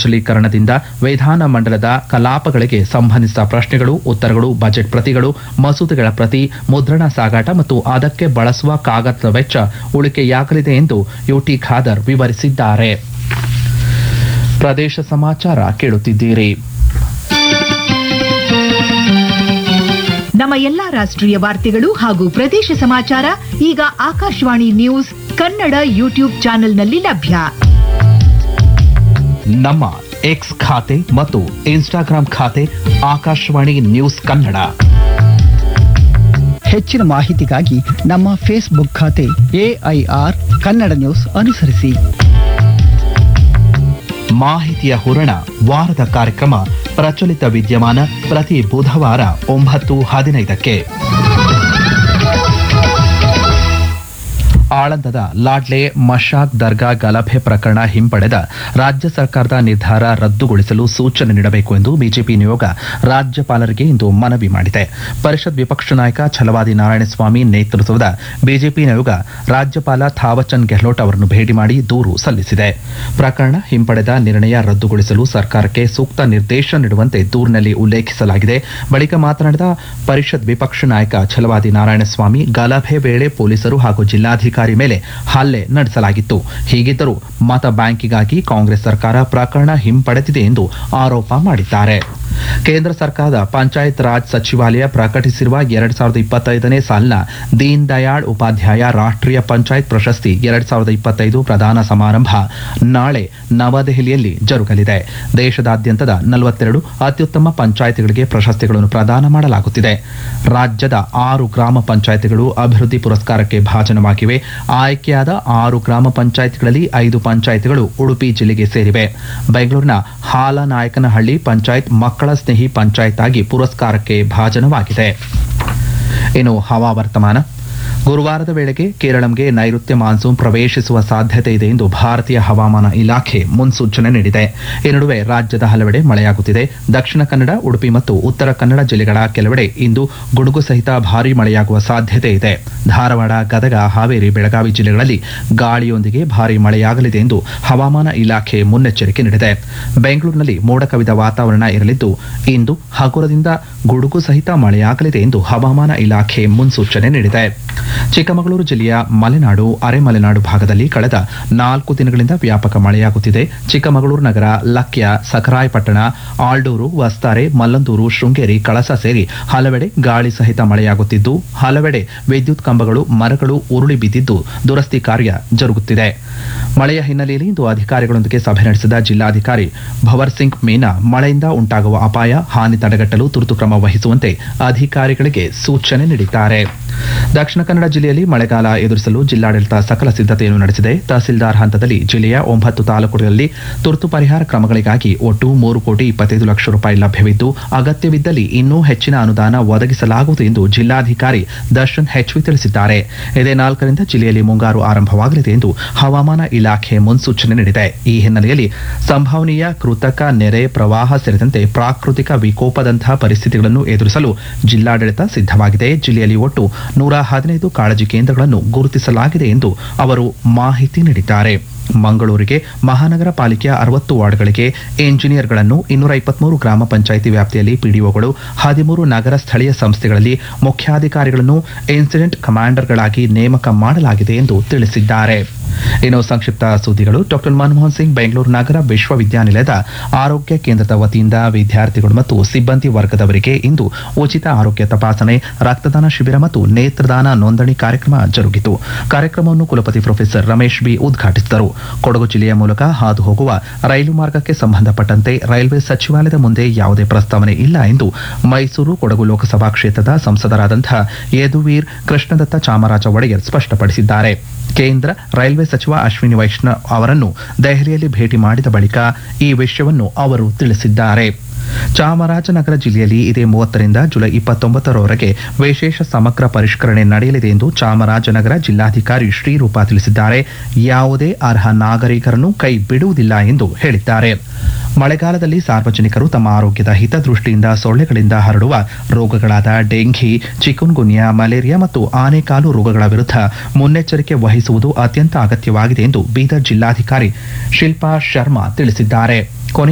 ಡಿಜಿಟಲೀಕರಣದಿಂದ ವಿಧಾನಮಂಡಲದ ಕಲಾಪಗಳಿಗೆ ಸಂಬಂಧಿಸಿದ ಪ್ರಶ್ನೆಗಳು ಉತ್ತರಗಳು ಬಜೆಟ್ ಪ್ರತಿಗಳು ಮಸೂದೆಗಳ ಪ್ರತಿ ಮುದ್ರಣ ಸಾಗಾಟ ಮತ್ತು ಅದಕ್ಕೆ ಬಳಸುವ ಕಾಗದದ ವೆಚ್ಚ ಉಳಿಕೆಯಾಗಲಿದೆ ಎಂದು ಯುಟಿ ಖಾದರ್ ವಿವರಿಸಿದ್ದಾರೆ ಪ್ರದೇಶ ಸಮಾಚಾರ ಕೇಳುತ್ತಿದ್ದೀರಿ ನಮ್ಮ ಎಲ್ಲಾ ರಾಷ್ಟ್ರೀಯ ವಾರ್ತೆಗಳು ಹಾಗೂ ಪ್ರದೇಶ ಸಮಾಚಾರ ಈಗ ಆಕಾಶವಾಣಿ ನ್ಯೂಸ್ ಕನ್ನಡ ಯೂಟ್ಯೂಬ್ ಚಾನೆಲ್ನಲ್ಲಿ ಲಭ್ಯ ನಮ್ಮ ಎಕ್ಸ್ ಖಾತೆ ಮತ್ತು ಇನ್ಸ್ಟಾಗ್ರಾಂ ಖಾತೆ ಆಕಾಶವಾಣಿ ನ್ಯೂಸ್ ಕನ್ನಡ ಹೆಚ್ಚಿನ ಮಾಹಿತಿಗಾಗಿ ನಮ್ಮ ಫೇಸ್ಬುಕ್ ಖಾತೆ ಎಐಆರ್ ಕನ್ನಡ ನ್ಯೂಸ್ ಅನುಸರಿಸಿ ಮಾಹಿತಿಯ ಹೂರಣ ವಾರದ ಕಾರ್ಯಕ್ರಮ ಪ್ರಚಲಿತ ವಿದ್ಯಮಾನ ಪ್ರತಿ ಬುಧವಾರ ಒಂಬತ್ತು ಹದಿನೈದಕ್ಕೆ ಆಳಂದದ ಲಾಡ್ಲೆ ಮಶಾಕ್ ದರ್ಗಾ ಗಲಭೆ ಪ್ರಕರಣ ಹಿಂಪಡೆದ ರಾಜ್ಯ ಸರ್ಕಾರದ ನಿರ್ಧಾರ ರದ್ದುಗೊಳಿಸಲು ಸೂಚನೆ ನೀಡಬೇಕು ಎಂದು ಬಿಜೆಪಿ ನಿಯೋಗ ರಾಜ್ಯಪಾಲರಿಗೆ ಇಂದು ಮನವಿ ಮಾಡಿದೆ ಪರಿಷತ್ ವಿಪಕ್ಷ ನಾಯಕ ಛಲವಾದಿ ನಾರಾಯಣಸ್ವಾಮಿ ನೇತೃತ್ವದ ಬಿಜೆಪಿ ನಿಯೋಗ ರಾಜ್ಯಪಾಲ ಥಾವಚಂದ್ ಗೆಹ್ಲೋಟ್ ಅವರನ್ನು ಭೇಟಿ ಮಾಡಿ ದೂರು ಸಲ್ಲಿಸಿದೆ ಪ್ರಕರಣ ಹಿಂಪಡೆದ ನಿರ್ಣಯ ರದ್ದುಗೊಳಿಸಲು ಸರ್ಕಾರಕ್ಕೆ ಸೂಕ್ತ ನಿರ್ದೇಶನ ನೀಡುವಂತೆ ದೂರಿನಲ್ಲಿ ಉಲ್ಲೇಖಿಸಲಾಗಿದೆ ಬಳಿಕ ಮಾತನಾಡಿದ ಪರಿಷತ್ ವಿಪಕ್ಷ ನಾಯಕ ಛಲವಾದಿ ನಾರಾಯಣಸ್ವಾಮಿ ಗಲಭೆ ವೇಳೆ ಪೊಲೀಸರು ಹಾಗೂ ಜಿಲ್ಲಾಧಿಕಾರಿ ಮೇಲೆ ಹಲ್ಲೆ ನಡೆಸಲಾಗಿತ್ತು ಹೀಗಿದ್ದರೂ ಮತ ಬ್ಯಾಂಕಿಗಾಗಿ ಕಾಂಗ್ರೆಸ್ ಸರ್ಕಾರ ಪ್ರಕರಣ ಹಿಂಪಡೆದಿದೆ ಎಂದು ಆರೋಪ ಮಾಡಿದ್ದಾರೆ ಕೇಂದ್ರ ಸರ್ಕಾರದ ಪಂಚಾಯತ್ ರಾಜ್ ಸಚಿವಾಲಯ ಪ್ರಕಟಿಸಿರುವ ಎರಡ್ ಸಾವಿರದ ಇಪ್ಪತ್ತೈದನೇ ಸಾಲಿನ ದೀನ್ ದಯಾಳ್ ಉಪಾಧ್ಯಾಯ ರಾಷ್ಟ್ರೀಯ ಪಂಚಾಯತ್ ಪ್ರಶಸ್ತಿ ಎರಡ್ ಸಾವಿರದ ಇಪ್ಪತ್ತೈದು ಪ್ರದಾನ ಸಮಾರಂಭ ನಾಳೆ ನವದೆಹಲಿಯಲ್ಲಿ ಜರುಗಲಿದೆ ದೇಶದಾದ್ಯಂತದ ನಲವತ್ತೆರಡು ಅತ್ಯುತ್ತಮ ಪಂಚಾಯತ್ಗಳಿಗೆ ಪ್ರಶಸ್ತಿಗಳನ್ನು ಪ್ರದಾನ ಮಾಡಲಾಗುತ್ತಿದೆ ರಾಜ್ಯದ ಆರು ಗ್ರಾಮ ಪಂಚಾಯತ್ಗಳು ಅಭಿವೃದ್ಧಿ ಪುರಸ್ಕಾರಕ್ಕೆ ಭಾಜನವಾಗಿವೆ ಆಯ್ಕೆಯಾದ ಆರು ಗ್ರಾಮ ಪಂಚಾಯತ್ಗಳಲ್ಲಿ ಐದು ಪಂಚಾಯತ್ಗಳು ಉಡುಪಿ ಜಿಲ್ಲೆಗೆ ಸೇರಿವೆ ಬೆಂಗಳೂರಿನ ಹಾಲನಾಯಕನಹಳ್ಳಿ ಪಂಚಾಯತ್ ಮಕ್ಕಳ ಸ್ನೇಹಿ ಪಂಚಾಯತ್ ಆಗಿ ಪುರಸ್ಕಾರಕ್ಕೆ ಭಾಜನವಾಗಿದೆ ಇನ್ನು ಹವಾವರ್ತಮಾನ ಗುರುವಾರದ ವೇಳೆಗೆ ಕೇರಳಂಗೆ ನೈಋತ್ಯ ಮಾನ್ಸೂನ್ ಪ್ರವೇಶಿಸುವ ಸಾಧ್ಯತೆ ಇದೆ ಎಂದು ಭಾರತೀಯ ಹವಾಮಾನ ಇಲಾಖೆ ಮುನ್ಸೂಚನೆ ನೀಡಿದೆ ಈ ನಡುವೆ ರಾಜ್ಯದ ಹಲವೆಡೆ ಮಳೆಯಾಗುತ್ತಿದೆ ದಕ್ಷಿಣ ಕನ್ನಡ ಉಡುಪಿ ಮತ್ತು ಉತ್ತರ ಕನ್ನಡ ಜಿಲ್ಲೆಗಳ ಕೆಲವೆಡೆ ಇಂದು ಗುಡುಗು ಸಹಿತ ಭಾರೀ ಮಳೆಯಾಗುವ ಸಾಧ್ಯತೆ ಇದೆ ಧಾರವಾಡ ಗದಗ ಹಾವೇರಿ ಬೆಳಗಾವಿ ಜಿಲ್ಲೆಗಳಲ್ಲಿ ಗಾಳಿಯೊಂದಿಗೆ ಭಾರೀ ಮಳೆಯಾಗಲಿದೆ ಎಂದು ಹವಾಮಾನ ಇಲಾಖೆ ಮುನ್ನೆಚ್ಚರಿಕೆ ನೀಡಿದೆ ಬೆಂಗಳೂರಿನಲ್ಲಿ ಮೋಡ ಕವಿದ ವಾತಾವರಣ ಇರಲಿದ್ದು ಇಂದು ಹಗುರದಿಂದ ಗುಡುಗು ಸಹಿತ ಮಳೆಯಾಗಲಿದೆ ಎಂದು ಹವಾಮಾನ ಇಲಾಖೆ ಮುನ್ಸೂಚನೆ ನೀಡಿದೆ ಚಿಕ್ಕಮಗಳೂರು ಜಿಲ್ಲೆಯ ಮಲೆನಾಡು ಅರೆಮಲೆನಾಡು ಭಾಗದಲ್ಲಿ ಕಳೆದ ನಾಲ್ಕು ದಿನಗಳಿಂದ ವ್ಯಾಪಕ ಮಳೆಯಾಗುತ್ತಿದೆ ಚಿಕ್ಕಮಗಳೂರು ನಗರ ಲಕ್ಯ ಸಖರಾಯಪಟ್ಟಣ ಆಲ್ಡೂರು ವಸ್ತಾರೆ ಮಲ್ಲಂದೂರು ಶೃಂಗೇರಿ ಕಳಸ ಸೇರಿ ಹಲವೆಡೆ ಗಾಳಿ ಸಹಿತ ಮಳೆಯಾಗುತ್ತಿದ್ದು ಹಲವೆಡೆ ವಿದ್ಯುತ್ ಕಂಬಗಳು ಮರಗಳು ಉರುಳಿ ಬಿದ್ದಿದ್ದು ದುರಸ್ತಿ ಕಾರ್ಯ ಜರುಗುತ್ತಿದೆ ಮಳೆಯ ಹಿನ್ನೆಲೆಯಲ್ಲಿ ಇಂದು ಅಧಿಕಾರಿಗಳೊಂದಿಗೆ ಸಭೆ ನಡೆಸಿದ ಜಿಲ್ಲಾಧಿಕಾರಿ ಭವರ್ ಸಿಂಗ್ ಮೀನಾ ಮಳೆಯಿಂದ ಉಂಟಾಗುವ ಅಪಾಯ ಹಾನಿ ತಡೆಗಟ್ಟಲು ತುರ್ತು ಕ್ರಮ ವಹಿಸುವಂತೆ ಅಧಿಕಾರಿಗಳಿಗೆ ಸೂಚನೆ ನೀಡಿದ್ದಾರೆ ದಕ್ಷಿಣ ಕನ್ನಡ ಜಿಲ್ಲೆಯಲ್ಲಿ ಮಳೆಗಾಲ ಎದುರಿಸಲು ಜಿಲ್ಲಾಡಳಿತ ಸಕಲ ಸಿದ್ಧತೆಯನ್ನು ನಡೆಸಿದೆ ತಹಸೀಲ್ದಾರ್ ಹಂತದಲ್ಲಿ ಜಿಲ್ಲೆಯ ಒಂಬತ್ತು ತಾಲೂಕುಗಳಲ್ಲಿ ತುರ್ತು ಪರಿಹಾರ ಕ್ರಮಗಳಿಗಾಗಿ ಒಟ್ಟು ಮೂರು ಕೋಟಿ ಇಪ್ಪತ್ತೈದು ಲಕ್ಷ ರೂಪಾಯಿ ಲಭ್ಯವಿದ್ದು ಅಗತ್ಯವಿದ್ದಲ್ಲಿ ಇನ್ನೂ ಹೆಚ್ಚಿನ ಅನುದಾನ ಒದಗಿಸಲಾಗುವುದು ಎಂದು ಜಿಲ್ಲಾಧಿಕಾರಿ ದರ್ಶನ್ ಹೆಚ್ವಿ ತಿಳಿಸಿದ್ದಾರೆ ಇದೇ ನಾಲ್ಕರಿಂದ ಜಿಲ್ಲೆಯಲ್ಲಿ ಮುಂಗಾರು ಆರಂಭವಾಗಲಿದೆ ಎಂದು ಹವಾಮಾನ ಇಲಾಖೆ ಮುನ್ಸೂಚನೆ ನೀಡಿದೆ ಈ ಹಿನ್ನೆಲೆಯಲ್ಲಿ ಸಂಭವನೀಯ ಕೃತಕ ನೆರೆ ಪ್ರವಾಹ ಸೇರಿದಂತೆ ಪ್ರಾಕೃತಿಕ ವಿಕೋಪದಂತಹ ಪರಿಸ್ಥಿತಿಗಳನ್ನು ಎದುರಿಸಲು ಜಿಲ್ಲಾಡಳಿತ ಸಿದ್ಧವಾಗಿದೆ ಜಿಲ್ಲೆಯಲ್ಲಿ ಒಟ್ಟು ನೂರ ಹದಿನೈದು ಕಾಳಜಿ ಕೇಂದ್ರಗಳನ್ನು ಗುರುತಿಸಲಾಗಿದೆ ಎಂದು ಅವರು ಮಾಹಿತಿ ನೀಡಿದ್ದಾರೆ ಮಂಗಳೂರಿಗೆ ಮಹಾನಗರ ಪಾಲಿಕೆಯ ಅರವತ್ತು ವಾರ್ಡ್ಗಳಿಗೆ ಎಂಜಿನಿಯರ್ಗಳನ್ನು ಇನ್ನೂರ ಇಪ್ಪತ್ಮೂರು ಗ್ರಾಮ ಪಂಚಾಯಿತಿ ವ್ಯಾಪ್ತಿಯಲ್ಲಿ ಪಿಡಿಒಗಳು ಹದಿಮೂರು ನಗರ ಸ್ಥಳೀಯ ಸಂಸ್ಥೆಗಳಲ್ಲಿ ಮುಖ್ಯಾಧಿಕಾರಿಗಳನ್ನು ಇನ್ಸಿಡೆಂಟ್ ಕಮಾಂಡರ್ಗಳಾಗಿ ನೇಮಕ ಮಾಡಲಾಗಿದೆ ಎಂದು ತಿಳಿಸಿದ್ದಾರೆ ಇನ್ನು ಸಂಕ್ಷಿಪ್ತ ಸುದ್ದಿಗಳು ಡಾಕ್ಟರ್ ಮನಮೋಹನ್ ಸಿಂಗ್ ಬೆಂಗಳೂರು ನಗರ ವಿಶ್ವವಿದ್ಯಾನಿಲಯದ ಆರೋಗ್ಯ ಕೇಂದ್ರದ ವತಿಯಿಂದ ವಿದ್ಯಾರ್ಥಿಗಳು ಮತ್ತು ಸಿಬ್ಬಂದಿ ವರ್ಗದವರಿಗೆ ಇಂದು ಉಚಿತ ಆರೋಗ್ಯ ತಪಾಸಣೆ ರಕ್ತದಾನ ಶಿಬಿರ ಮತ್ತು ನೇತ್ರದಾನ ನೋಂದಣಿ ಕಾರ್ಯಕ್ರಮ ಜರುಗಿತು ಕಾರ್ಯಕ್ರಮವನ್ನು ಕುಲಪತಿ ಪ್ರೊಫೆಸರ್ ರಮೇಶ್ ಬಿ ಉದ್ಘಾಟಿಸಿದರು ಕೊಡಗು ಜಿಲ್ಲೆಯ ಮೂಲಕ ಹಾದು ಹೋಗುವ ರೈಲು ಮಾರ್ಗಕ್ಕೆ ಸಂಬಂಧಪಟ್ಟಂತೆ ರೈಲ್ವೆ ಸಚಿವಾಲಯದ ಮುಂದೆ ಯಾವುದೇ ಪ್ರಸ್ತಾವನೆ ಇಲ್ಲ ಎಂದು ಮೈಸೂರು ಕೊಡಗು ಲೋಕಸಭಾ ಕ್ಷೇತ್ರದ ಸಂಸದರಾದಂತಹ ಯದುವೀರ್ ಕೃಷ್ಣದತ್ತ ಚಾಮರಾಜ ಒಡೆಯರ್ ಸ್ಪಷ್ಟಪಡಿಸಿದ್ದಾರೆ ಕೇಂದ್ರ ರೈಲ್ವೆ ಸಚಿವ ಅಶ್ವಿನಿ ವೈಷ್ಣವ್ ಅವರನ್ನು ದೆಹಲಿಯಲ್ಲಿ ಭೇಟಿ ಮಾಡಿದ ಬಳಿಕ ಈ ವಿಷಯವನ್ನು ಅವರು ತಿಳಿಸಿದ್ದಾರೆ ಚಾಮರಾಜನಗರ ಜಿಲ್ಲೆಯಲ್ಲಿ ಇದೇ ಮೂವತ್ತರಿಂದ ಜುಲೈ ಇಪ್ಪತ್ತೊಂಬತ್ತರವರೆಗೆ ವಿಶೇಷ ಸಮಗ್ರ ಪರಿಷ್ಕರಣೆ ನಡೆಯಲಿದೆ ಎಂದು ಚಾಮರಾಜನಗರ ಜಿಲ್ಲಾಧಿಕಾರಿ ಶ್ರೀರೂಪ ತಿಳಿಸಿದ್ದಾರೆ ಯಾವುದೇ ಅರ್ಹ ನಾಗರಿಕರನ್ನು ಕೈ ಬಿಡುವುದಿಲ್ಲ ಎಂದು ಹೇಳಿದ್ದಾರೆ ಮಳೆಗಾಲದಲ್ಲಿ ಸಾರ್ವಜನಿಕರು ತಮ್ಮ ಆರೋಗ್ಯದ ಹಿತದೃಷ್ಟಿಯಿಂದ ಸೊಳ್ಳೆಗಳಿಂದ ಹರಡುವ ರೋಗಗಳಾದ ಡೆಂಘಿ ಚಿಕುನ್ಗುನ್ಯಾ ಮಲೇರಿಯಾ ಮತ್ತು ಆನೆಕಾಲು ರೋಗಗಳ ವಿರುದ್ಧ ಮುನ್ನೆಚ್ಚರಿಕೆ ವಹಿಸುವುದು ಅತ್ಯಂತ ಅಗತ್ಯವಾಗಿದೆ ಎಂದು ಬೀದರ್ ಜಿಲ್ಲಾಧಿಕಾರಿ ಶಿಲ್ಪಾ ಶರ್ಮಾ ತಿಳಿಸಿದ್ದಾರೆ